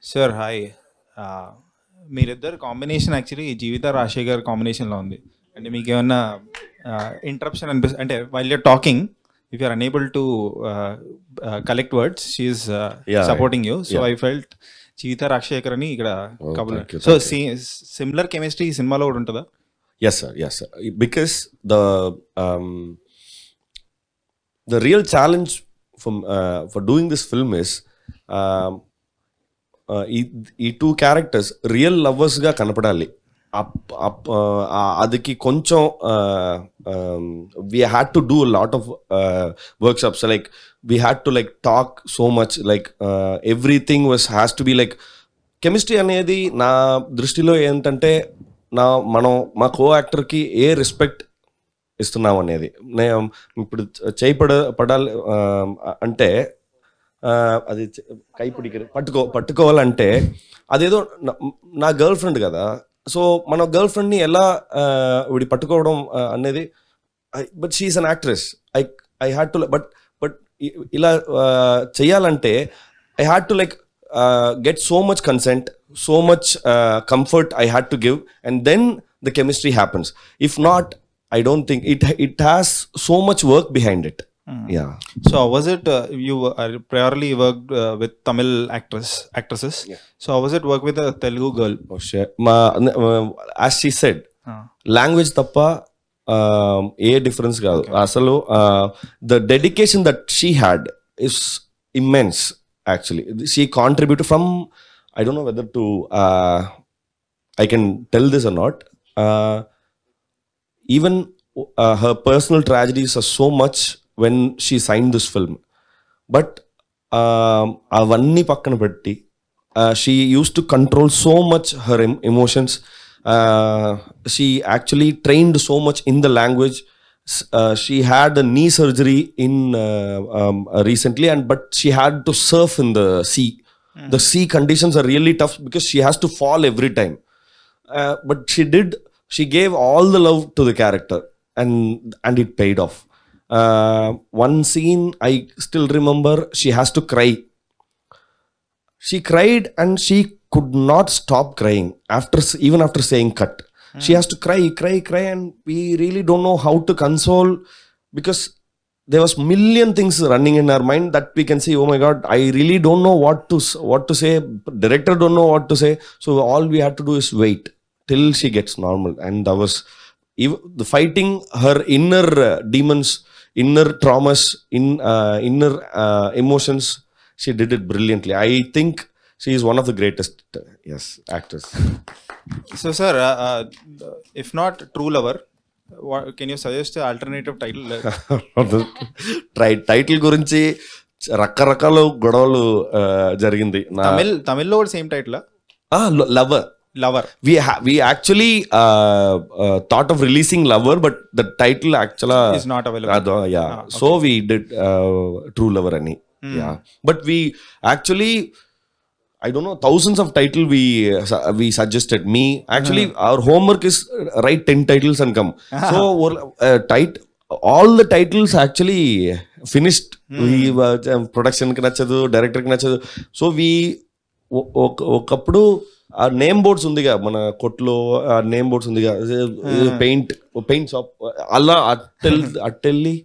Sir hi మీరిద్దరు combination actually Jeevitha Rajasekhar కాంబినేషన్లో ఉంది అంటే మీకు ఏమన్నా ఇంటరప్షన్ అనిపిస్తుంది అంటే while you're talking if you're unable to collect words she's Yeah, supporting you so yeah. I felt Jeevitha Rajasekhar అని ఇక్కడ Oh, couple thank you, so thank similar chemistry ఈ సినిమాలో కూడా ఉంటుందా Yes, sir. Yes, sir. Because the um, the real challenge from uh, for doing this film is um, uh, ఈ ఈ two characters real లవర్స్గా కనపడాలి up up అదికి కొంచెం we had to do lot of workshops like we had to like talk so much like everything was has to be like chemistry అనేది నా దృష్టిలో ఏంటంటే నా మనం మా కో యాక్టర్కి ఏ రెస్పెక్ట్ ఇస్తున్నాం అనేది నేను ఇప్పుడు చేయి పడ పడాలి ఆ, అంటే ఆ, అది చ- కై పిడికి పట్టుకో పట్టుకోవాలంటే అదేదో నా- నా గర్ల్ ఫ్రెండ్ కదా సో మన గర్ల్ ఫ్రెండ్ని ఎలా ఆ, వీడి పట్టుకోవడం ఆ, అనేది but she's an actress I I had to but but ఇలా ఆ, చెయ్యాలంటే I had to like get so much consent so much comfort I had to give and then the chemistry happens if not I don't think it it has so much work behind it yeah So how was it? Uh, you uh, priorly worked uh, with Tamil actress actresses. Yeah. So how was it work with a Telugu girl? మా as she said Uh, language తప్ప ఆ, ఏ difference కాదు అసలు the dedication that she had is immense actually she contribute from I don't know whether to I can tell this or not even her personal tragedies or so much when she sign this film but అవన్నీ పక్కన పెట్టి she used to control so much her emotions she actually trained so much in the language she had a knee surgery in uh, um, uh, recently and but she had to surf in the sea the sea conditions are really tough because she has to fall every time uh, but she did she gave all the love to the character and and it paid off uh, one scene i still remember she has to cry she cried and she could not stop crying after even after saying cut she has to cry cry cry and we really don't know how to console because there was million things running in our mind that we can say oh my god i really don't know what to s- what to say director don't know what to say so all we had to do is wait till she gets normal and that was ev- the fighting her inner uh, demons inner traumas in uh, inner uh, emotions she did it brilliantly i think she is one of the greatest uh, yes actors so sir, uh, uh, if not True Lover, what, can you suggest an alternative title? ట్రై title గురించి రకరకాల గొడవలు ఆ, జరిగింది నా Tamil Tamil లో కూడా same title lover lover we ha- we actually uh, uh, thought of releasing lover but the title actually is not available. yeah so we did uh, true lover any yeah but we actually i don't know thousands of title we uh, su- we suggested me actually our homework is uh, write 10 titles and come so uh, tight all the titles actually finished we uh, production కి నచ్చదు director కి నచ్చదు so we ఒకప్పుడు ఆ name boards ఉందిగా మన కొట్లో ఆ నేమ్ బోర్డ్స్ ఉందిగా పెయింట్ పెయింట్ షాప్ అలా అట్టెల్ అట్టెళ్ళి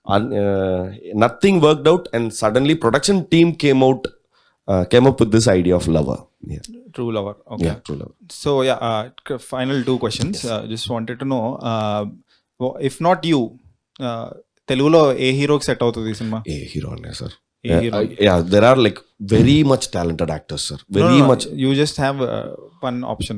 nothing worked out and suddenly production team came out came up with this idea of lover True Lover. Okay. So yeah, uh, c- final two questions. Uh, just wanted to know, uh, wh- if not you, uh, తెలుగులో ఏ హీరోకి set అవుతుంది ఈ సినిమా ఏ hero అనే sir ఏ hero? There are like very much talented actors sir very much you just have one option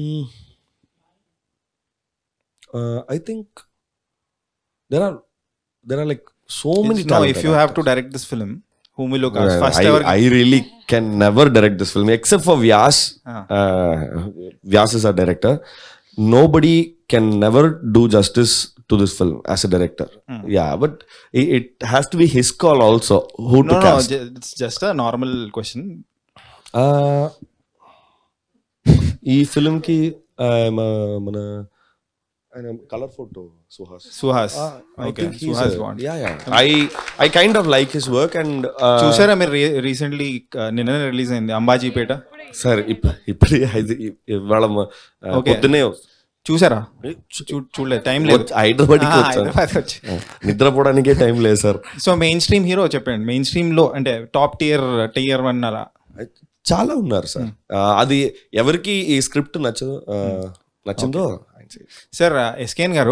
I think there are there are like so many no if you have to direct this film whom will you cast Yeah, first I, ever I really can never direct this film except for Vyas. Ah. Uh, Vyas is our director. Nobody can never do justice to this film as a director. Yeah, but it, it has to be his call also who no to no cast. ju- it's just a normal question Uh, ఈ film కి uh, మ- మన ఆయన colour photo Suhas Suhas I okay think he's Suhas a- బాగుంది yeah, yeah. I I kind of like his work and uh, చూసారా మీరు recently నిన్ననే release అయింది అంబాజీపేట సార్ ఇప్పు ఇప్పుడే ఇది ఇవాళ మ- ఆ, Okay. పొద్దునే చూసారా చూ- చూడలేదు టైం లేదు వచ్చి- హైదరాబాద్కి ఆ, వచ్చాను హైదరాబాద్ వచ్చి నిద్రపోవడానికే టైం లేదు sir so mainstream hero చెప్పండి మెయిన్ స్ట్రీమ్ లో అంటే టాప్ టియర్ టియర్ వన్ అలా చాలా ఉన్నారు సార్ ఆ, అది ఎవరికి ఈ స్క్రిప్ట్ నచ్చదు ఆ, నచ్చిందో ఆయన చేయండి. సార్ ఎస్కేన్ గారు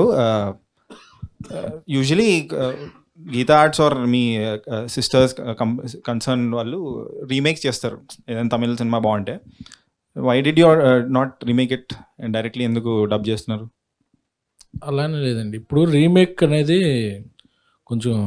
యూజువలీ గీతా ఆర్ట్స్ ఆర్ మీ సిస్టర్స్ కన్సర్న్ వాళ్ళు రీమేక్ చేస్తారు ఏదైనా తమిళ సినిమా బాగుంటే why did you not remake it directly ఎందుకు డబ్ చేస్తున్నారు అలానే లేదండి ఇప్పుడు రీమేక్ అనేది కొంచెం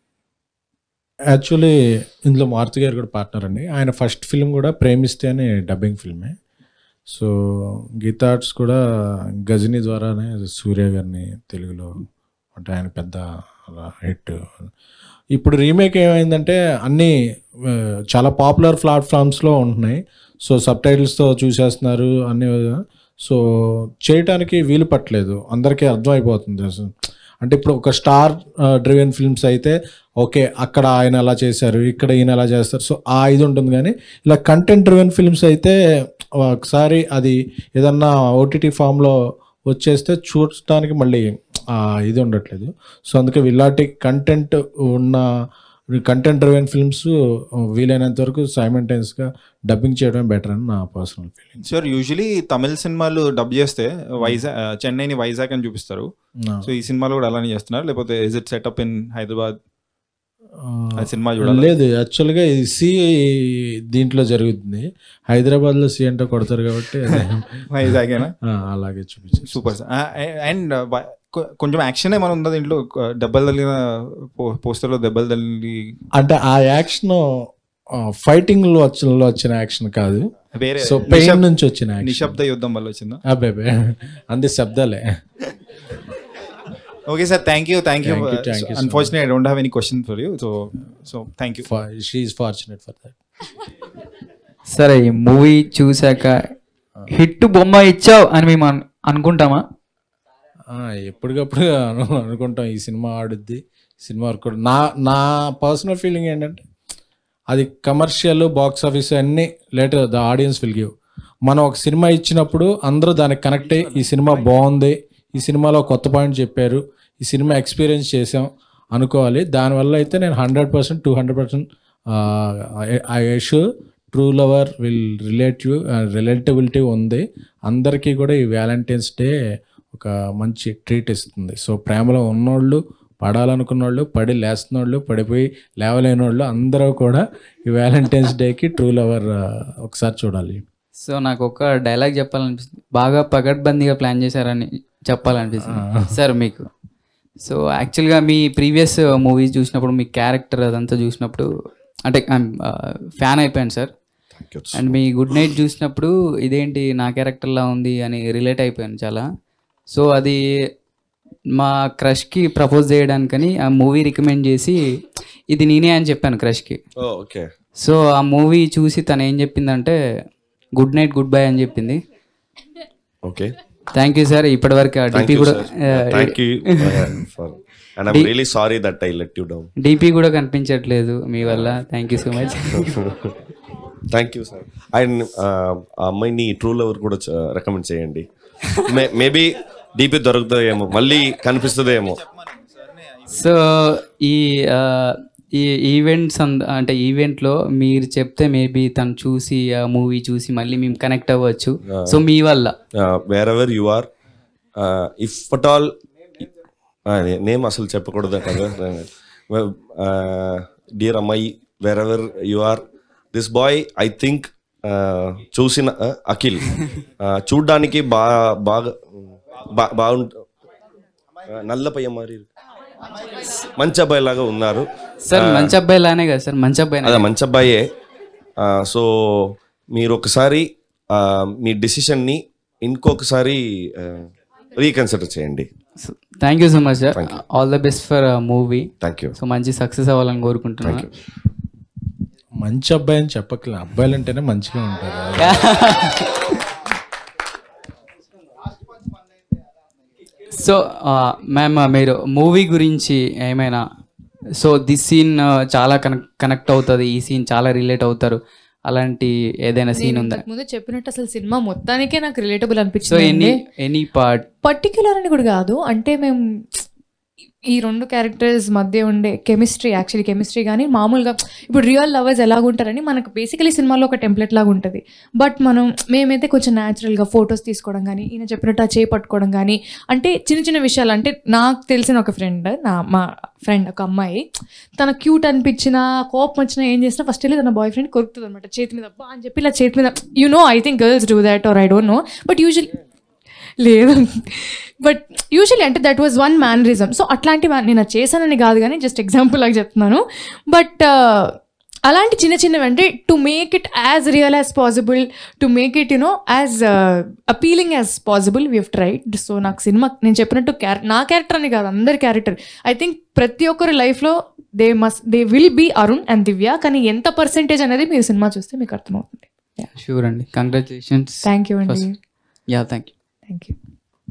యాక్చువల్లీ ఇందులో మారుతి గారు కూడా పార్ట్నర్ అండి ఆయన ఫస్ట్ ఫిల్మ్ కూడా ప్రేమిస్తే అనే డబ్బింగ్ ఫిల్మే సో గీతా ఆర్ట్స్ కూడా గజనీ ద్వారానే సూర్య గారిని తెలుగులో అంటే ఆయన పెద్ద అలా హిట్ ఇప్పుడు రీమేక్ ఏమైందంటే అన్నీ ఆ, చాలా పాపులర్ ప్లాట్ఫామ్స్లో ఉంటున్నాయి సో సబ్ టైటిల్స్తో చూసేస్తున్నారు అన్ని సో చేయటానికి వీలు పట్టలేదు అందరికీ అర్థమైపోతుంది అసలు అంటే ఇప్పుడు ఒక స్టార్ డ్రివెన్ ఫిల్మ్స్ అయితే ఓకే అక్కడ ఆయన అలా చేశారు ఇక్కడ ఈయన అలా చేస్తారు సో ఆ ఇది ఉంటుంది కానీ ఇలా కంటెంట్ డ్రివెన్ ఫిల్మ్స్ అయితే ఒకసారి అది ఏదన్నా ఓటీటీ ఫామ్లో వచ్చేస్తే చూడటానికి మళ్ళీ ఆ ఇది ఉండట్లేదు సో అందుకే ఇలాంటి కంటెంట్ ఉన్న కంటెంట్ డ్రివెన్ ఫిల్మ్స్ వీలైనంత వరకు సైమెంటైన్స్గా డబ్బింగ్ చేయడం బెటర్ అని నా పర్సనల్ ఫీలింగ్ సార్ యూజువలీ తమిళ సినిమాలు డబ్ చేస్తే వైజాగ్ చెన్నైని వైజాగ్ అని చూపిస్తారు సో ఈ సినిమాలో కూడా అలానే చేస్తున్నారు లేకపోతే is it setup in Hyderabad ఆ సినిమా చూడాలి లేదు యాక్చువల్గా ఇది సి దీంట్లో జరుగుతుంది హైదరాబాద్లో సి అంటే కొడతారు కాబట్టి అదే, వైజాగేనా ఆ, అలాగే చూపించారు సూపర్ సార్ అండ్ కొంచెం యాక్షన్ ఏమైనా ఉందా దీంట్లో దెబ్బలు తగిలిన పోస్టర్లో దెబ్బలు తగిలి అంటే ఆ యాక్షన్ ఫైటింగ్ లో వచ్చిన లో వచ్చిన యాక్షన్ కాదు వేరే సో పెయిన్ నుంచి వచ్చిన యాక్షన్ నిశ్శబ్ద యుద్ధం వల్ల వచ్చిందా అబ్బాయి అంది శబ్దాలే okay sir thank you thank you Thank you, thank you so unfortunate I don't have any question for you so so thank you she's fortunate for that సరే ఈ మూవీ చూశాక హిట్ బొమ్మ ఇచ్చావు అని మేము అను- అనుకుంటామా ఎప్పటికప్పుడు అను అనుకుంటాం ఈ సినిమా ఆడుద్ది సినిమా వర్క్ కూడా నా నా పర్సనల్ ఫీలింగ్ ఏంటంటే అది కమర్షియల్ బాక్స్ ఆఫీస్ అన్నీ later the audience will give మనం ఒక సినిమా ఇచ్చినప్పుడు అందరూ దానికి కనెక్ట్ అయ్యి ఈ సినిమా బాగుంది ఈ సినిమాలో కొత్త పాయింట్ చెప్పారు ఈ సినిమా ఎక్స్పీరియన్స్ చేసాం అనుకోవాలి దానివల్ల అయితే నేను hundred percent two hundred percent I assure true lover will relative relatability ఉంది అందరికీ కూడా ఈ వ్యాలంటైన్స్ డే ఒక మంచి ట్రీట్ ఇస్తుంది సో ప్రేమలో ఉన్నోళ్ళు పడాలనుకున్న వాళ్ళు పడి లేస్తున్నోళ్ళు పడిపోయి లేవలేని వాళ్ళు అందరూ కూడా ఈ వ్యాలంటైన్స్ డేకి ట్రూ లవర్ ఒకసారి చూడాలి సో నాకు ఒక డైలాగ్ చెప్పాలనిపిస్తుంది బాగా పకడ్బందీగా ప్లాన్ చేశారని చెప్పాలనిపిస్తుంది సార్ మీకు సో యాక్చువల్గా మీ ప్రీవియస్ మూవీస్ చూసినప్పుడు మీ క్యారెక్టర్ అదంతా చూసినప్పుడు అంటే ఫ్యాన్ అయిపోయాను సార్ అండ్ మీ గుడ్ నైట్ చూసినప్పుడు ఇదేంటి నా క్యారెక్టర్లా ఉంది అని రిలేట్ అయిపోయాను చాలా సో అది మా క్రష్కి ప్రపోజ్ చేయడానికని ఆ మూవీ రికమెండ్ చేసి ఇది నేనే అని చెప్పాను క్రష్కి ఓకే సో ఆ మూవీ చూసి తను ఏం చెప్పిందంటే గుడ్ నైట్ గుడ్ బై అని చెప్పింది ఓకే థ్యాంక్ యూ సార్ ఇప్పటివరకు ఆ డిపి కూడా thank you for and I'm really sorry that I let you down DP కూడా కనిపించట్లేదు మీ వల్ల thank you so much thank you sir and ఆ అమ్మాయిని ట్రూ లవర్ కూడా రికమెండ్ చేయండి మేబీ డీపీ దొరుకుతుందేమో మళ్ళీ కనిపిస్తుందేమో సో ఈ ఆ, ఈ ఈవెంట్స్ అంద అంటే ఈవెంట్లో మీరు చెప్తే మేబీ తను చూసి ఆ మూవీ చూసి మళ్ళీ మేము కనెక్ట్ అవ్వచ్చు సో మీ వల్ల wherever you are if at all name అసలు చెప్పకూడదు కదా డియర్ అమ్మాయి wherever you are this boy I think చూసిన uh, అఖిల్ uh, చూడ్డానికి బా బాగా బా- బాగుంట నల్ల పయ్య మరి మంచి అబ్బాయి లాగా ఉన్నారు సార్ మంచి అబ్బాయి లానే కదా సార్ మంచి అబ్బాయి అదే మంచి అబ్బాయే సో మీరు ఒకసారి ఆ, మీ డెసిషన్ని ఇంకొకసారి రీకన్సిడర్ చేయండి thank you so much sir all the best for movie thank you so మంచి సక్సెస్ అవ్వాలని కోరుకుంటున్నాను మంచి అబ్బాయి అని చెప్పట్లే అబ్బాయిలు అంటేనే మంచిగా ఉంటారు సో మ్యామ్ మీరు మూవీ గురించి ఏమైనా సో దిస్ సీన్ చాలా కనెక్ట్ కనెక్ట్ అవుతుంది ఈ సీన్ చాలా రిలేట్ అవుతారు అలాంటి ఏదైనా సీన్ ఉందా ముందు చెప్పినట్టు అసలు సినిమా మొత్తానికే నాకు రిలేటబుల్ సో అనిపించింది ఎనీ ఎనీ పార్ట్ పర్టిక్యులర్ అని కూడా కాదు అంటే మేము ఈ రెండు క్యారెక్టర్స్ మధ్య ఉండే కెమిస్ట్రీ యాక్చువల్లీ కెమిస్ట్రీ కానీ మామూలుగా ఇప్పుడు రియల్ లవర్స్ ఎలాగుంటారని మనకు బేసికలీ సినిమాలో ఒక టెంప్లెట్ లాగా ఉంటుంది బట్ మనం మేమైతే కొంచెం న్యాచురల్గా ఫొటోస్ తీసుకోవడం కానీ ఈయన చెప్పినట్టు ఆ చేయి పట్టుకోవడం కానీ అంటే చిన్న చిన్న విషయాలు అంటే నాకు తెలిసిన ఒక ఫ్రెండ్ నా మా ఫ్రెండ్ ఒక అమ్మాయి తన క్యూట్ అనిపించిన కోపం వచ్చినా ఏం చేసినా ఫస్ట్ వెళ్ళి తన బాయ్ ఫ్రెండ్ కొరుకుతుంది అనమాట చేతి మీద అబ్బా అని చెప్పి ఇలా చేతి మీద you know I think girls do that or I don't know but usual లేదు బట్ యూజువలీ అంటే that was one mannerism so అట్లాంటి మా- నేను అది చేశానని కాదు కానీ జస్ట్ ఎగ్జాంపుల్ లాగా చెప్తున్నాను బట్ అలాంటి చిన్న చిన్నవి అంటే to make it as real as possible to make it you know as appealing as possible we have tried so నాకు సినిమా నేను చెప్పినట్టు క్యారె నా క్యారెక్టర్ అని కాదు అందరి క్యారెక్టర్ ఐ థింక్ ప్రతి ఒక్కరి లైఫ్లో they must they will be Arun and Divya కానీ ఎంత పర్సెంటేజ్ అనేది మీరు సినిమా చూస్తే మీకు అర్థమవుతుంది షూర్ అండి కంగ్రాచులేషన్స్ థ్యాంక్ యూ అండి yeah thank you thank you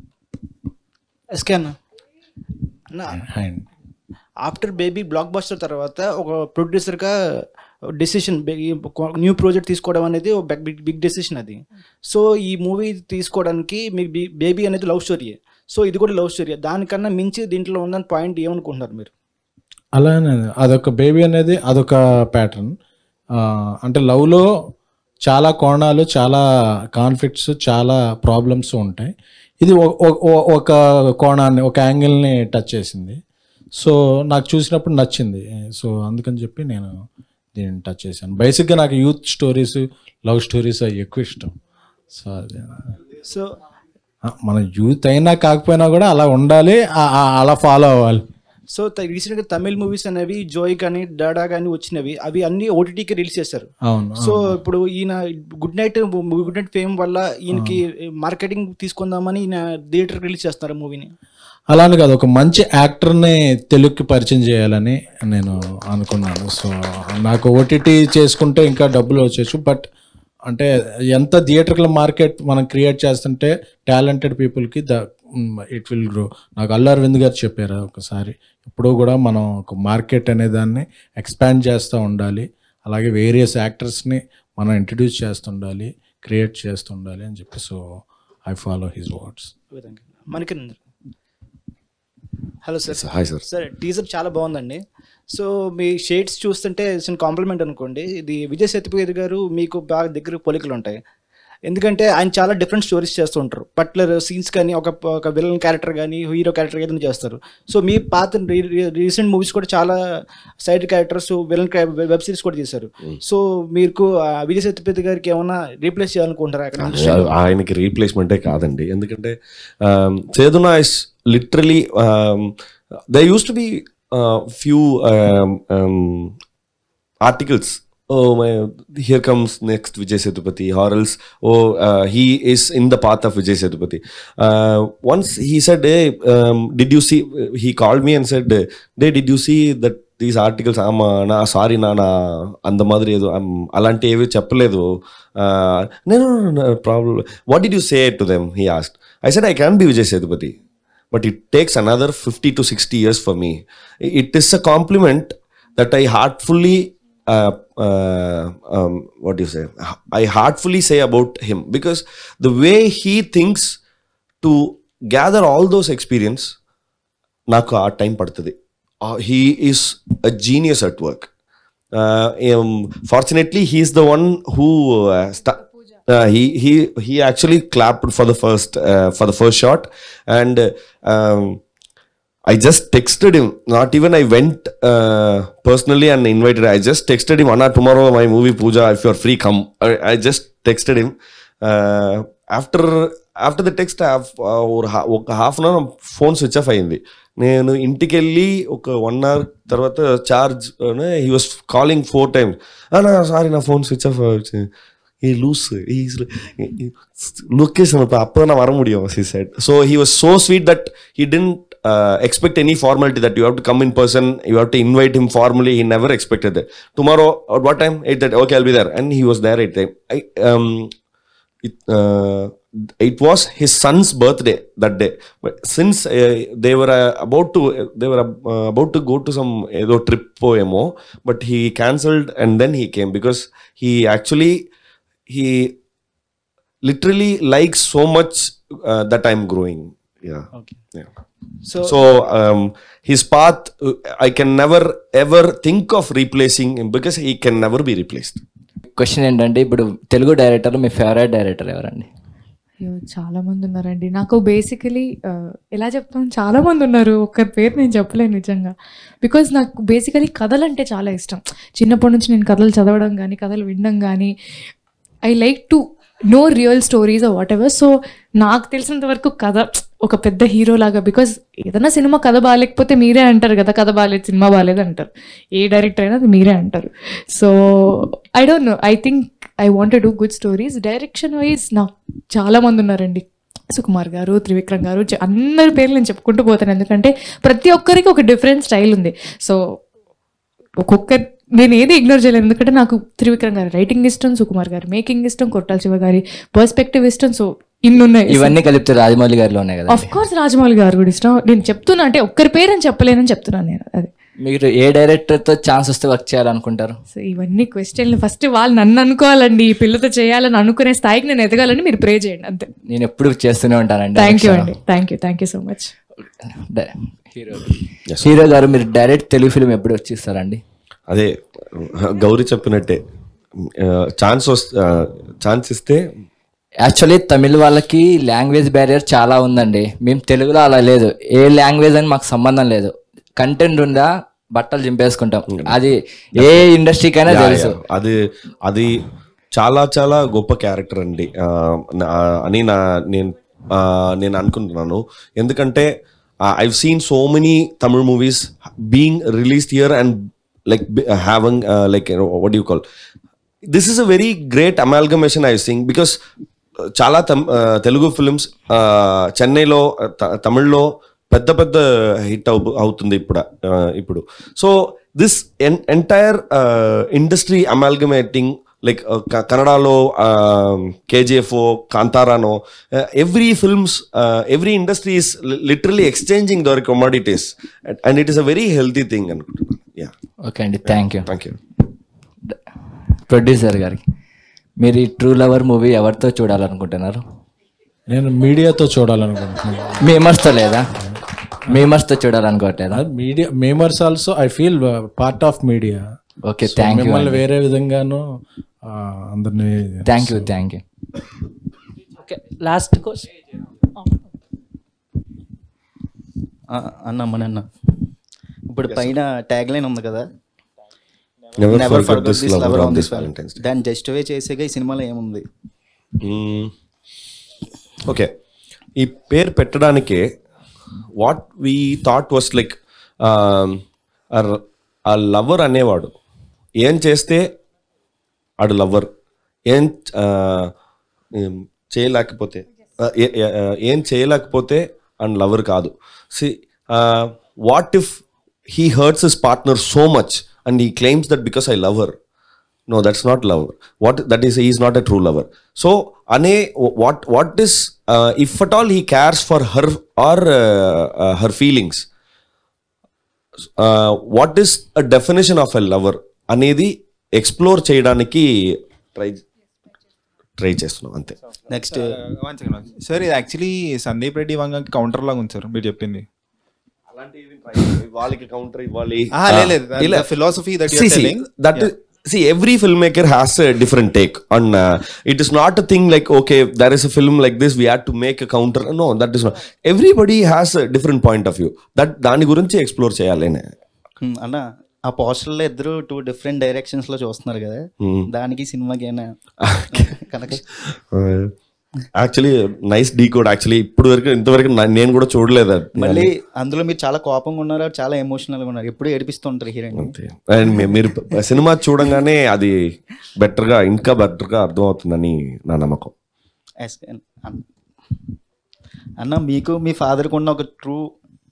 SK అన్న అన్న and after baby blockbuster తర్వాత ఒక ప్రొడ్యూసర్గా డెసిషన్ న్యూ ప్రాజెక్ట్ తీసుకోవడం అనేది ఒక బిగ్ బిగ్ డెసిషన్ అది సో ఈ మూవీ తీసుకోవడానికి మీ బేబీ అనేది లవ్ స్టోరీ సో ఇది కూడా లవ్ స్టోరీ దానికన్నా మించి దీంట్లో ఉన్న పాయింట్ ఏమనుకుంటున్నారు మీరు అలానే అదొక బేబీ అనేది అదొక ప్యాటర్న్ అంటే లవ్లో చాలా కోణాలు చాలా కాన్ఫ్లిక్ట్స్ చాలా ప్రాబ్లమ్స్ ఉంటాయి ఇది ఒ- ఒ- ఒ- ఒక కోణాన్ని ఒక యాంగిల్ని టచ్ చేసింది సో నాకు చూసినప్పుడు నచ్చింది సో అందుకని చెప్పి నేను దీన్ని టచ్ చేశాను బేసిక్గా నాకు యూత్ స్టోరీస్ లవ్ స్టోరీస్ అవి ఎక్కువ ఇష్టం సో అది సో ఆ, మన యూత్ అయినా కాకపోయినా కూడా అలా ఉండాలి ఆ- ఆ- అలా ఫాలో అవ్వాలి సో రీసెంట్గా తమిళ్ మూవీస్ అనేవి జోయ్ కానీ డాడా కానీ వచ్చినవి అవి అన్ని ఓటీటీకి రిలీజ్ చేశారు అవును సో ఇప్పుడు ఈయన good night good night fame వల్ల ఈయనకి మార్కెటింగ్ తీసుకుందామని ఈయన థియేటర్ రిలీజ్ చేస్తున్నారు మూవీని అలానే కాదు ఒక మంచి యాక్టర్ని తెలుగుకి పరిచయం చేయాలని నేను అనుకున్నాను సో నాకు ఓటీటీ చేసుకుంటే ఇంకా డబ్బులు వచ్చేచ్చు బట్ అంటే ఎంత థియేటర్ల మార్కెట్ మనం క్రియేట్ చేస్తుంటే టాలెంటెడ్ పీపుల్కి ద ఇట్ విల్ గ్రో నాకు అల్లు అరవింద్ గారు చెప్పారు ఒకసారి ఎప్పుడూ కూడా మనం ఒక మార్కెట్ అనే దాన్ని ఎక్స్పాండ్ చేస్తూ ఉండాలి అలాగే వేరియస్ యాక్టర్స్ని మనం ఇంట్రడ్యూస్ చేస్తుండాలి క్రియేట్ చేస్తుండాలి అని చెప్పి so I follow his words మనకి hello sir hi sir sir teaser చాలా బాగుందండి సో మీ షేడ్స్ చూస్తుంటే చిన్న కాంప్లిమెంట్ అనుకోండి ఇది విజయ్ సేతుపతి గారు మీకు బాగా దగ్గర పోలికలు ఉంటాయి ఎందుకంటే ఆయన చాలా డిఫరెంట్ స్టోరీస్ చేస్తూ ఉంటారు పర్టికులర్ సీన్స్ కానీ ఒక ఒక విలన్ క్యారెక్టర్ కానీ హీరో క్యారెక్టర్ ఏదైనా చేస్తారు సో మీ పాత రీసెంట్ మూవీస్ కూడా చాలా side characters villain web series కూడా చేశారు సో మీకు ఆ, విజయ్ సేతుపతి గారికి ఏమైనా రీప్లేస్ చేయాలనుకుంటారా అక్కడ ఆయనకి రీప్లేస్మెంటే కాదండి ఎందుకంటే చేదునా is literally they use to be few articles oh my here comes next vijay sethupathi or else oh uh, he is in the path of vijay sethupathi uh, once he said hey um, did you see he called me and said hey did you see that these articles ఆమా నా sorry నా నా అంత మాదిరి ఏదో um, అలాంటి ఏవి చెప్పలేదు నేను problem what did you say to them he asked I said I can be Vijay Sethupathi but it takes another 50 to 60 years for me. It is a compliment that I heartfully, uh, uh, um, what do you say? I heartfully say about him because the way he thinks to gather all those experience, నాకు ఆ time పడుతుంది he is a genius at work fortunately he is the one who uh, he he he actually clapped for the first uh, for the first shot and um, I just texted him. Not even I went uh, personally and invited. I just texted him. Anna, tomorrow my movie Puja. If you're free, come. I, I just texted him. Uh, after after the text, half or ఒక half an hour phone switch off అయింది నేను ఇంటికి వెళ్ళి ఒక one hour తర్వాత charge he was calling four times నా sorry నా phone switch off he loose he's location அப்பதான் வர முடியும் he said so he was so sweet that he didn't uh, expect any formality that you have to come in person you have to invite him formally he never expected that tomorrow at what time 8 okay i'll be there and he was there at time I, um, it, uh, it was his son's birthday that day but since uh, they were uh, about to they were uh, about to go to some ఏదో trip ఏమో but he cancelled and then he came because he actually he literally likes so much uh, that i'm growing yeah Okay. yeah so so um, his path uh, i can never ever think of replacing him because he can never be replaced question ఏంటంటే ఇప్పుడు Telugu director మీ favourite director ఎవరండి అయ్యో చాలా మంది ఉన్నారండి నాకు basically ఎలా చెప్తాం చాలా మంది ఉన్నారు ఒక్కరి పేరు నేను చెప్పలేను నిజంగా బికాజ్ నాకు బేసికలీ కథలు అంటే చాలా ఇష్టం చిన్నప్పటి నుంచి నేను కథలు చదవడం కానీ కథలు వినడం కానీ I like to know real stories whatever so నాకు తెలిసినంత వరకు కథ ఒక పెద్ద హీరో లాగా బికాజ్ ఏదైనా సినిమా కథ బాగాలేకపోతే మీరే అంటారు కదా కథ బాగాలేదు సినిమా బాగాలేదు అంటారు ఏ డైరెక్టర్ అయినా అది మీరే అంటారు so I don't know I think I want do good stories direction wise నాకు చాలా మంది ఉన్నారండి సుకుమార్ గారు త్రివిక్రమ్ గారు చ- అందరి పేర్లు నేను చెప్పుకుంటూ పోతాను ఎందుకంటే ప్రతి ఒక్కరికి ఒక డిఫరెంట్ స్టైల్ ఉంది సో ఒక్కొక్క నేను ఏది ఇగ్నోర్ చేయలేను ఎందుకంటే నాకు త్రివిక్రమ్ గారి రైటింగ్ ఇష్టం సుకుమార్ గారి మేకింగ్ ఇష్టం కొట్టాల శివ గారి పర్స్పెక్టివ్ ఇష్టం సో ఇన్ని ఉన్నాయి ఇవన్నీ కలిపితే రాజమౌళి గారిలో ఉన్నాయి కదా ఆఫ్ కోర్స్ రాజమౌళి గారు కూడా ఇష్టం నేను చెప్తున్నా అంటే ఒక్కరి పేరు అని చెప్పలేనని చెప్తున్నాను నేను అది మీరు ఏ డైరెక్టర్తో ఛాన్స్ వస్తే వర్క్ చేయాలనుకుంటారు సో ఇవన్నీ క్వశ్చన్లు ఫస్ట్ వాళ్ళు నన్ను అనుకోవాలండి ఈ పిల్లతో చేయాలని అనుకునే స్థాయికి నేను ఎదగాలని మీరు ప్రే చేయండి అంతే నేను ఎప్పుడు చేస్తూనే ఉంటానండి థ్యాంక్ యూ అండి thank you thank you so much డై- హీరో హీరో గారు మీరు డైరెక్ట్ తెలుగు ఫిల్మ్ ఎప్పుడు వచ్చిస్తారండి అదే గౌరీ చెప్పినట్టే ఛాన్స్ ఛాన్స్ ఇస్తే యాక్చువల్లీ తమిళ వాళ్ళకి లాంగ్వేజ్ బ్యారియర్ చాలా ఉందండి మేము తెలుగులో అలా లేదు ఏ లాంగ్వేజ్ అని మాకు సంబంధం లేదు కంటెంట్ ఉందా బట్టలు చింపేసుకుంటాం అది ఏ ఇండస్ట్రీకైనా యా, తెలుసు యా. అది అది చాలా చాలా గొప్ప క్యారెక్టర్ అండి ఆ, నా- అని నా నేను ఆ, నేను అనుకుంటున్నాను ఎందుకంటే I've seen so many Tamil movies being released here and like having like what you call this is a very great amalgamation I think because చాలా తమ్- ఆ, తెలుగు ఫిల్మ్స్ చెన్నైలో త- తమిళ్లో పెద్ద పెద్ద హిట్ అవు అవుతుంది ఇప్పుడు ఆ, ఇప్పుడు so this entire industry amalgamating like కన్నడలో కేజీఎఫ్ కాంతారానో every films every industry is literally exchanging their commodities and it is a very healthy thing అనుకుంటున్నాను యా ఓకే అండి thank you thank you producer గారికి మీరు ఈ ట్రూ లవర్ మూవీ ఎవరితో చూడాలనుకుంటున్నారు నేను మీడియాతో చూడాలనుకుంటున్నాను మేమర్స్తో లేదా మేమర్స్తో చూడాలనుకోవట్లేదా media memers also I feel part of media okay thank you మిమ్మల్ని వేరే విధంగాను ఆ, అందరినీ thank you thank you okay last question అన్న మన అన్న ఇప్పుడు పైన ట్యాగ్ లైన్ ఉంది కదా Never Never forget forget this this lover lover on on this this Valentine's Day. దాన్ని జస్టిఫై చేసేగా ఈ సినిమాలో ఏముంది ఓకే ఈ పేరు పెట్టడానికే what we thought was like ఆ లవర్ అనేవాడు ఏం చేస్తే ఆడు లవర్ ఏం ఆ, ఏం చేయలేకపోతే ఆ, ఏ- ఏ- ఆ, ఏం చేయలేకపోతే అండ్ లవర్ కాదు see what if he hurts his partner so much and he claims that because I love her no that's not love what that is he is not a true lover so ane what what is uh, if at all he cares for her or uh, uh, her feelings uh, what is a definition of a lover అనేది explore చేయడానికి try try చేస్తున్నాం అంతే next sir ఇది actually Sandeep Reddy వంగకి counter లాగా ఉంది sir మీరు చెప్పింది వాళ్ళకి కౌంటర్ ఇవ్వాలి Ah, లేదు, లేదు. The philosophy that you're See, see, telling, that is- see every filmmaker has a different take on uh, it is not a thing like okay there is a film like this we had to make a counter no that is not everybody has a different point of view that దాని గురించి explore చేయాలి అన్న ఆ పోస్టర్లో ఇద్దరు two different directions లో చూస్తున్నారు కదా దానికి సినిమాకి ఏమైనా connection actually nice decode actually ఇప్పుడు వరకు ఇంతవరకు నా- నేను కూడా చూడలేదు అది. మళ్ళీ అందులో మీరు చాలా కోపంగా ఉన్నారు చాలా ఎమోషనల్ గా ఉన్నారు ఎప్పుడు ఏడిపిస్తుంటారు హీరోయిన్ అంతే అండ్ మీ- మీరు సినిమా చూడంగానే అది better గా ఇంకా better గా అర్థమవుతుందని నా నమ్మకం అన్న మీకు మీ ఫాదర్కి ఉన్న ఒక ట్రూ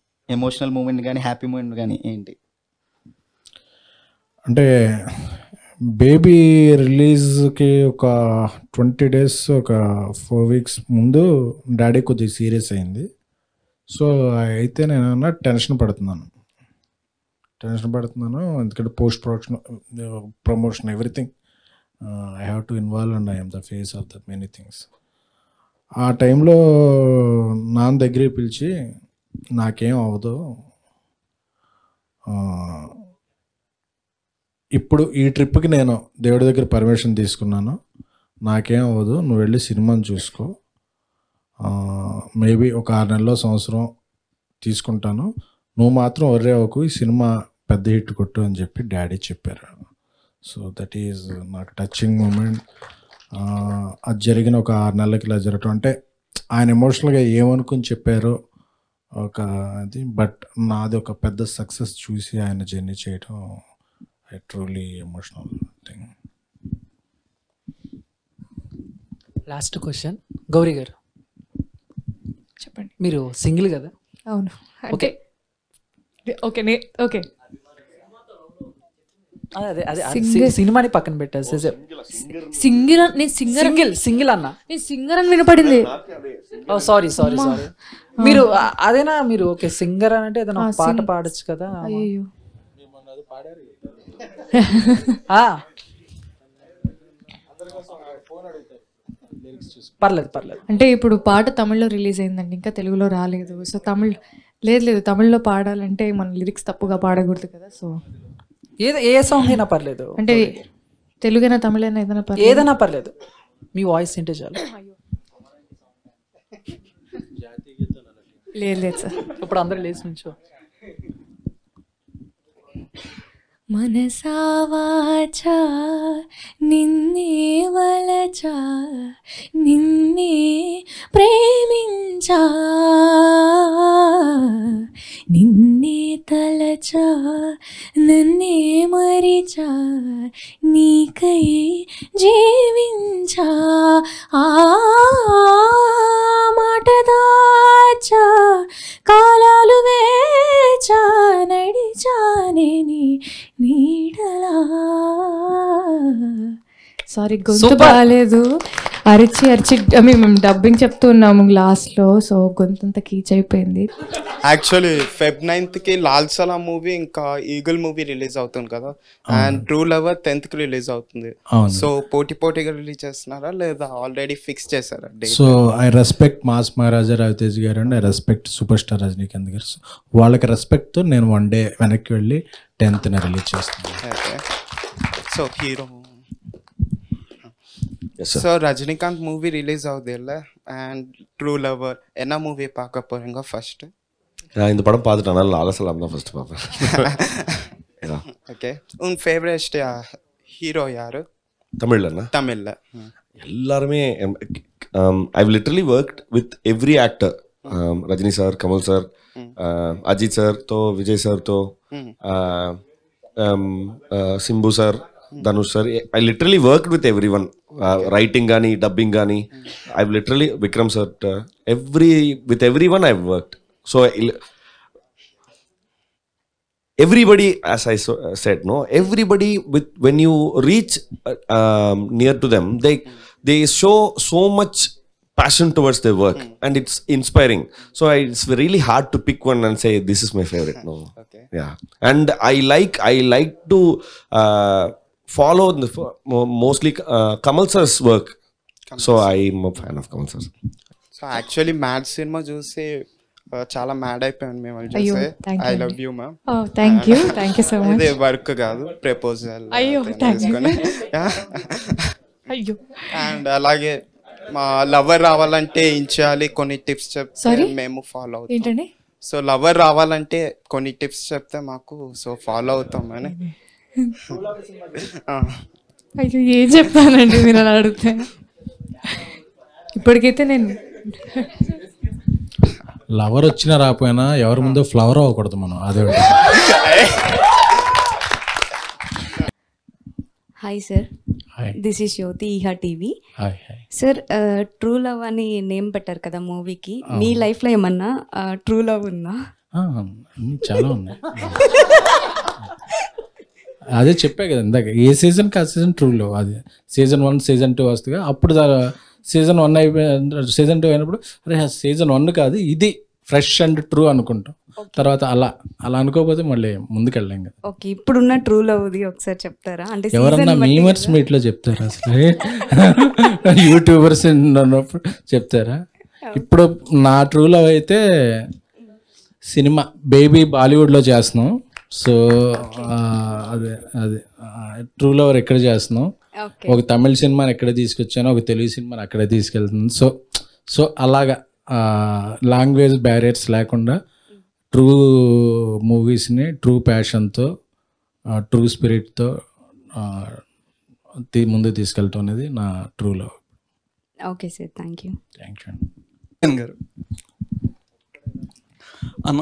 ఎమోషనల్ మూమెంట్ కానీ హ్యాపీ మూమెంట్ కానీ ఏంటి అంటే బేబీ రిలీజ్కి ఒక ట్వంటీ డేస్ ఒక ఫోర్ వీక్స్ ముందు డాడీ కొద్దిగా సీరియస్ అయింది సో అయితే నేను అన్నా టెన్షన్ పడుతున్నాను టెన్షన్ పడుతున్నాను ఎందుకంటే post production promotion everything I have to involve and I'm the face of the many things ఆ టైంలో నాన్న దగ్గరికి పిలిచి నాకేం అవ్వదు ఆ, ఇప్పుడు ఈ ట్రిప్కి నేను దేవుడి దగ్గర పర్మిషన్ తీసుకున్నాను నాకేం అవ్వదు నువ్వు వెళ్ళి సినిమాని చూసుకో మేబీ ఒక ఆరు నెలలో సంవత్సరం తీసుకుంటాను నువ్వు మాత్రం ఒర్రే అవ్వకు ఈ సినిమా పెద్ద హిట్ కొట్టు అని చెప్పి డాడీ చెప్పారు సో దట్ ఈజ్ నాకు టచింగ్ మూమెంట్ అది జరిగిన ఒక ఆరు నెలలకి ఇలా జరగటం అంటే ఆయన ఎమోషనల్గా ఏమనుకుని చెప్పారో ఒక అది బట్ నాది ఒక పెద్ద సక్సెస్ చూసి ఆయన జర్నీ చేయడం I truly emotional thing last question Gowri గారు చెప్పండి మీరు సింగిల్ కదా అవును అంటే ఓకే నే ఓకే అదే అదే అదే అది Single. సి- సినిమాని పక్కన పెట్టారు సింగర్ నేను సింగర్ సింగిల్ సింగిల్ అన్న నేను సింగర్ అని వినపడింది ఓ సారీ సారీ సారీ మీరు ఆ- అదేనా మీరు ఓకే సింగర్ అని అంటే ఏదైనా ఆ, ఒక పాట sing- పాడొచ్చు కదా అయ్యో ఆ. పర్లేదు పర్లేదు అంటే ఇప్పుడు పాట తమిళ్లో రిలీజ్ అయిందండి ఇంకా తెలుగులో రాలేదు సో తమిళ్ లేదు లేదు తమిళ్లో పాడాలంటే మన లిరిక్స్ తప్పుగా పాడకూడదు కదా సో ఏది ఏ సాంగ్ అయినా పర్లేదు అంటే తెలుగైనా తమిళైనా ఏదైనా పర్లేదు ఏదైనా పర్లేదు మీ వాయిస్ వింటే చాలు లేదు లేదు సార్ ఇప్పుడు అందరూ లేచి నుంచో మనసావాచా నిన్నే వలచా నిన్నే ప్రేమించా నిన్నే తలచా నన్నే మరిచా నీకై జీవించా ఆ మాట దాచా కాలాలు వేచా నడిచానే నీ నీడలా సారీ గొంతు Super. బాగాలేదు అరిచి అరిచి ఐ మీన్ మేము డబ్బింగ్ చెప్తూ ఉన్నాము లాస్ట్లో సో గొంతు అంతా కీచ్ అయిపోయింది యాక్చువల్లీ ఫెబ్ నైన్త్ కి లాల్ సలాం మూవీ ఇంకా ఈగల్ మూవీ రిలీజ్ అవుతుంది కదా అండ్ ట్రూ లవర్ టెన్త్ కి రిలీజ్ అవుతుంది అవును. సో పోటీ పోటీగా రిలీజ్ చేస్తున్నారా లేదా ఆల్రెడీ ఫిక్స్ చేశారా date so I respect mass Maharaja Raviteja గారు and I respect superstar Rajinikanth గారు So, వాళ్ళకి రెస్పెక్ట్తో నేను వన్ డే వెనక్కి వెళ్ళి టెన్త్న రిలీజ్ చేస్తున్నాను okay so hero Yes, sir. So Rajinikanth movie release ஆகுது இல்லை அண்ட் ட்ரூ லவர் என்ன மூவி பார்க்க போறீங்க ஃபர்ஸ்ட் நான் இந்த படம் பார்த்துட்டேன் அதனால லாலசலாம் தான் ஃபர்ஸ்ட் பார்ப்பேன் Yeah. ஓகே உன் ஃபேவரட் ஹீரோ யாரு தமிழ்லண்ணா தமிழ்ல எல்லாருமே I literally worked with every actor Rajini sir Kamal sir Ajith sir తో విజయ్ సార్ తో Simbu sir Dhanush sir I literally work with everyone writing కానీ డబ్బింగ్ కానీ I literally Vikram sir every with everyone I worked so everybody as i so, uh, said no everybody with when you reach uh, um, near to them they they show so much passion towards their work and it's inspiring so I, it's really hard to pick one and say this is my favorite no Okay. yeah and i like i like to uh, follow the, mo- mostly uh, kamal sir's work so i'm a fan of kamal sir so actually mad సినిమా చూసి uh, చాలా mad అయిపోయాను మిమ్మల్ని అయ్యో, చూసి thank I you love అండి. You ma'am oh thank you thank you so much ఇదే work కాదు ప్రపోజల్ అయ్యో, thank you. అయ్యో అండ్ అలాగే మా లవర్ రావాలంటే ఏం చేయాలి కొన్ని టిప్స్ చెప్తే Sorry? మేము ఫాలో అవుతాం ఏంటండి సో లవర్ రావాలంటే కొన్ని టిప్స్ చెప్తే మాకు సో ఫాలో అవుతామని ఆ. అయ్యో ఏం చెప్తానండి మీరు అలా అడిగితే ఇప్పటికైతే నేను లవర్ వచ్చినా రాకపోయినా ఎవరి ముందు ఫ్లవర్ అవ్వకూడదు మనం అదే ఒకటి. Hi sir hi this is Jyothi ఈహా TV hi hi sir true love అని నేమ్ పెట్టారు కదా మూవీకి మీ లైఫ్లో ఏమన్నా ట్రూ లవ్ ఉందా ఆ, అన్నీ చాలా ఉన్నాయి అదే చెప్పా కదా ఇందాక ఏ సీజన్కి ఆ సీజన్ ట్రూలో అది సీజన్ వన్ సీజన్ టూ వస్తుంది అప్పుడు సీజన్ వన్ అయిపోయి సీజన్ టూ అయినప్పుడు అరే సీజన్ వన్ కాదు ఇది ఫ్రెష్ అండ్ ట్రూ అనుకుంటాం తర్వాత అలా అలా అనుకోకపోతే మళ్ళీ ముందుకెళ్ళాం కదా ఓకే ఇప్పుడున్న ట్రూ లవ్ది ఒకసారి చెప్తారా అంటే ఎవరన్నా season బట్టి మీమర్స్ మీట్లో చెప్తారా అసలు యూట్యూబర్స్ ఉన్నప్పుడు చెప్తారా ఇప్పుడు నా ట్రూ లవ్ అయితే సినిమా బేబీ బాలీవుడ్లో చేస్తున్నాం సో ఆ, అదే అదే ట్రూ లవర్ ఎక్కడ చేస్తున్నాం Okay. ఒక తమిళ సినిమాని ఎక్కడ తీసుకొచ్చాను ఒక తెలుగు సినిమాని అక్కడే తీసుకెళ్తుంది సో సో అలాగా లాంగ్వేజ్ బ్యారియర్స్ లేకుండా ట్రూ మూవీస్ని ట్రూ ప్యాషన్తో ట్రూ స్పిరిట్తో ముందు తీసుకెళ్తాం అనేది నా true love okay sir thank you thank you Jagan గారు అన్న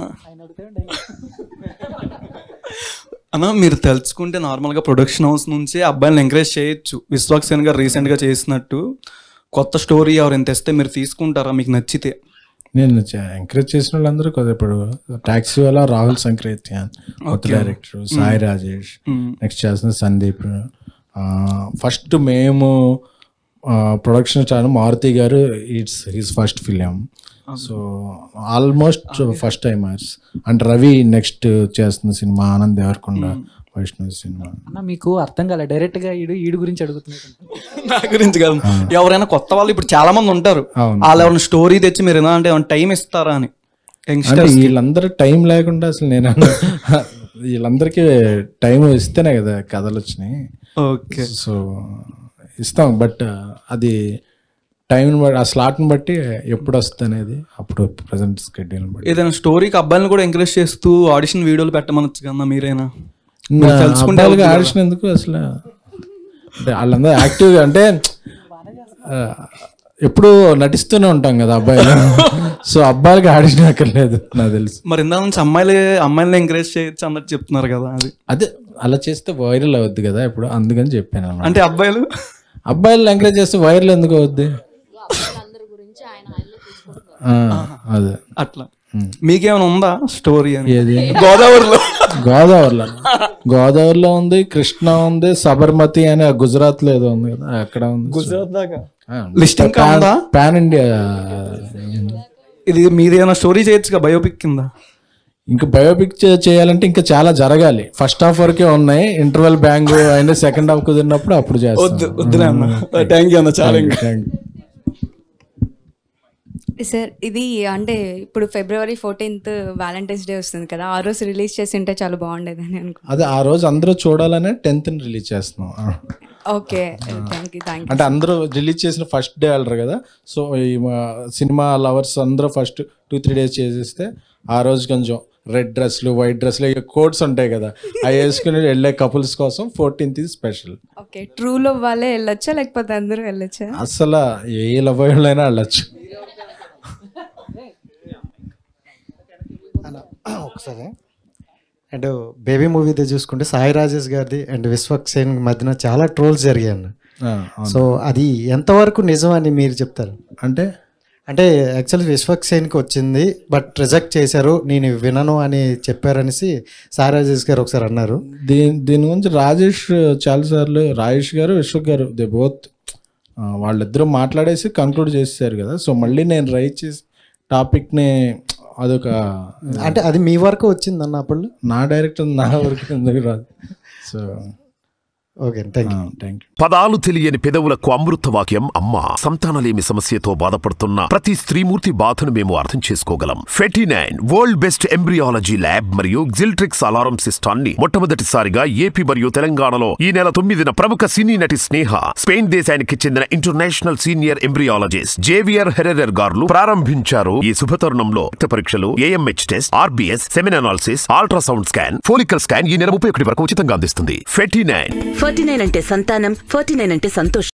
అన్న మీరు తెలుసుకుంటే నార్మల్గా ప్రొడక్షన్ హౌస్ నుంచి అబ్బాయిలను ఎంకరేజ్ చేయొచ్చు విశ్వాక్ సేన్ గారు రీసెంట్గా చేసినట్టు కొత్త స్టోరీ ఎవరైనా తెస్తే మీరు తీసుకుంటారా మీకు నచ్చితే నేను ఎంకరేజ్ చేసిన వాళ్ళందరూ కొద్దిగా ఇప్పుడు టాక్సీ వల్ల రాహుల్ సంక్రేత్యాన్ కొత్త Okay. Director Sai Mm. Rajesh Mm. Next చేసిన సందీప్ ఫస్ట్ మేము ప్రొడక్షన్ స్టార్ మారుతి గారు it's his first film so almost first timers and Ravi next చేస్తున్న సినిమా ఆనంద్ దేవరకొండ వైష్ణవ్ సినిమా అన్న మీకు అర్థం కాలే డైరెక్ట్ గా ఈడు ఈడు గురించి అడుగుతున్నాడు నా గురించి కాదు ఎవరైనా కొత్త వాళ్ళు ఇప్పుడు చాలా మంది ఉంటారు అవును. వాళ్ళు ఎవరైనా స్టోరీ తెచ్చి మీరు ఎలా అంటే ఏమైనా టైం ఇస్తారా అని అంటే యంగ్స్టర్స్ వీళ్ళందరూ టైం లేకుండా అసలు నేను వీళ్ళందరికీ టైం ఇస్తేనే కదా కథలు వచ్చినాయి ఓకే సో ఇస్తాం బట్ అది టైం బట్టి ఆ స్లాట్ని బట్టి ఎప్పుడు వస్తుంది అనేది అప్పుడు ప్రజెంట్ స్కెడ్యూల్ బట్టి ఏదైనా స్టోరీకి అబ్బాయిలను కూడా ఎంకరేజ్ చేస్తూ ఆడిషన్ వీడియోలు పెట్టమనొచ్చు కదా మీరైనా మీరు నా తెలుసుకుంటే అబ్బాయిలకి అవుతుంది ఆడిషన్ ఎందుకు అసలు అంటే వాళ్ళందరూ యాక్టివ్గా అంటే ఆ, ఎప్పుడు నటిస్తూనే ఉంటాం కదా అబ్బాయిలు సో అబ్బాయిలకి ఆడిషన్ అక్కర్లేదు నాకు తెలుసు మరి ఇందా నుంచి అమ్మాయిలే అమ్మాయిలను ఎంకరేజ్ చేయొచ్చు అన్నట్టు చెప్తున్నారు కదా అది అదే అలా చేస్తే వైరల్ అవుద్ది కదా ఇప్పుడు అందుకని చెప్పాను అన్నమాట. అంటే అబ్బాయిలు అబ్బాయిలు ఎంకరేజ్ చేస్తే వైరల్ ఎందుకు అవుద్ది ఆ, అదే అట్లా మీకేమైనా ఉందా స్టోరీ అని ఏది గోదావరిలో గోదావరిలో గోదావరిలో ఉంది కృష్ణ ఉంది సబర్మతి అని ఆ గుజరాత్ లో ఏదో ఉంది కదా అక్కడ ఉంది గుజరాత్ దాకా ఆ, లిస్ట్ ఇంకా పాన్- ఉందా పాన్ ఇండియా ఇది మీరేమైనా స్టోరీ చేయొచ్చు బయోపిక్ కింద ఇంకా బయోపిక్ చే- చేయాలంటే ఇంకా చాలా జరగాలి ఫస్ట్ హాఫ్ వరకే ఉన్నాయి ఇంటర్వెల్ బ్యాంగ్ అయినా సెకండ్ హాఫ్ కుదిరినప్పుడు అప్పుడు వద్దు వద్దులే అన్న థ్యాంక్ యూ అన్న చాలా ఇంకా సార్ ఇది అంటే ఇప్పుడు ఫిబ్రవరి ఫోర్టీన్త్ వ్యాలంటైన్స్ డే వస్తుంది కదా ఆ రోజు రిలీజ్ చేసి ఉంటే చాలా బాగుండేదని అనుకో అదే ఆ రోజు అందరూ చూడాలనే టెన్త్ రిలీజ్ చేస్తున్నాం ఆ. ఓకే థ్యాంక్ యూ థ్యాంక్ అంటే అందరూ రిలీజ్ చేసిన ఫస్ట్ డే వెళ్ళరు కదా సో ఈ మా సినిమా లవర్స్ అందరూ ఫస్ట్ టూ త్రీ డేస్ చేసేస్తే ఆ రోజు కొంచెం రెడ్ డ్రెస్లు వైట్ డ్రెస్లు ఇక కోడ్స్ ఉంటాయి కదా అవి వేసుకుని వెళ్ళే కపుల్స్ కోసం ఫోర్టీన్త్ ఇది స్పెషల్ ఓకే ట్రూలో వాళ్ళే వెళ్ళొచ్చా లేకపోతే అందరూ వెళ్ళొచ్చా అసలు ఏ లవ్ అయినా వెళ్ళచ్చు ఒకసారి అండ్ బేబీ మూవీది చూసుకుంటే సాయి రాజేష్ గారిది అండ్ విశ్వక్ సేన్ మధ్యన చాలా ట్రోల్స్ జరిగాయి అన్న ఆ, అవును. సో అది ఎంతవరకు నిజం అని మీరు చెప్తారు అంటే అంటే యాక్చువల్లీ విశ్వక్ సేన్కి వచ్చింది బట్ రిజెక్ట్ చేశారు నేను వినను అని చెప్పారనేసి సాయి రాజేష్ గారు ఒకసారి అన్నారు దీని దీని గురించి రాజేష్ చాలాసార్లు రాజేష్ గారు విశ్వక్ గారు దే బోత్ వాళ్ళిద్దరూ మాట్లాడేసి కంక్లూడ్ చేసేసారు కదా సో మళ్ళీ నేను రైట్ చేసి టాపిక్ని అదొక అంటే అది మీ వరకు వచ్చింది అన్న అప్పుడు నా డైరెక్టర్ నా వరకు ఎందుకు రాదు so okay thank you thank you పదాలు తెలియని పెదవులకు అమృత వాక్యం అమ్మ సంతానలేమి సమస్యతో బాధపడుతున్న ప్రతి స్త్రీమూర్తి బాధను మేము అర్థం చేసుకోగలం Ferty nine world best embryology lab మరియు జిల్ట్రిక్స్ అలారం సిస్టాన్ని మొట్టమొదటిసారిగా ఏపీ మరియు తెలంగాణలో ఈ నెల తొమ్మిదిన ప్రముఖ సినీ నటి స్నేహ స్పెయిన్ దేశానికి చెందిన international senior embryologist Javier Herrera గారు ప్రారంభించారు ఈ శుభతరుణంలో రక్త పరీక్షలు AMH test RBS semen analysis ultrasound scan follicle scan ఈ నెల ముప్పై ఒకటి వరకు ఉచితంగా అందిస్తుంది ఫెటీ నైన్ ఫార్టీ నైన్ అంటే సంతానం ఫార్టీ నైన్ అంటే సంతోషం